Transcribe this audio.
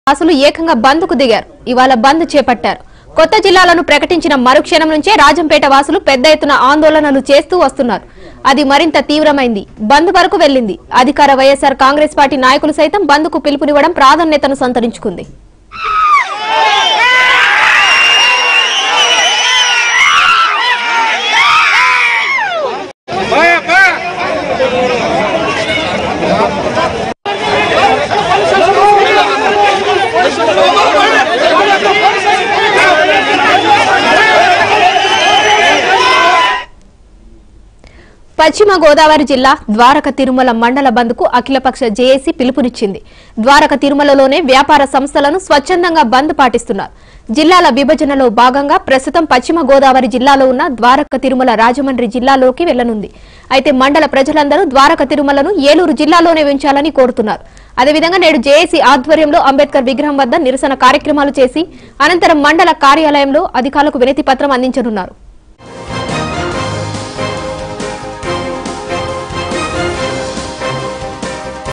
వాసులు ఏకంగా బంద్కు దిగారు ఇవాళ బంద్ చేపట్టారు కొత్త జిల్లాలను ప్రకటించిన మరుక్షణం నుంచే రాజంపేట వాసులు పెద్ద ఎత్తున ఆందోళనలు చేస్తూ వస్తున్నారు అది మరింత తీవ్రమైంది బంద్ వరకు వెళ్లింది అధికార వైఎస్ఆర్ కాంగ్రెస్ పార్టీ నాయకులు సైతం బంద్కు పిలుపునివ్వడం ప్రాధాన్యతను సంతరించుకుంది పశ్చిమ గోదావరి జిల్లా ద్వారక తిరుమల మండల బంద్కు అఖిలపక్ష జేఏసీ పిలుపునిచ్చింది ద్వారక తిరుమలలోనే వ్యాపార సంస్థలను స్వచ్ఛందంగా బంద్ పాటిస్తున్నారు జిల్లాల విభజనలో భాగంగా ప్రస్తుతం పశ్చిమ గోదావరి జిల్లాలో ఉన్న ద్వారక తిరుమల రాజమండ్రి జిల్లాలోకి వెళ్లనుంది అయితే మండల ప్రజలందరూ ద్వారక తిరుమలను ఏలూరు జిల్లాలోనే ఉంచాలని కోరుతున్నారు అదేవిధంగా నేడు జేఏసీ ఆధ్వర్యంలో అంబేద్కర్ విగ్రహం వద్ద నిరసన కార్యక్రమాలు చేసి అనంతరం మండల కార్యాలయంలో అధికారులకు వినతి పత్రం అందించనున్నారు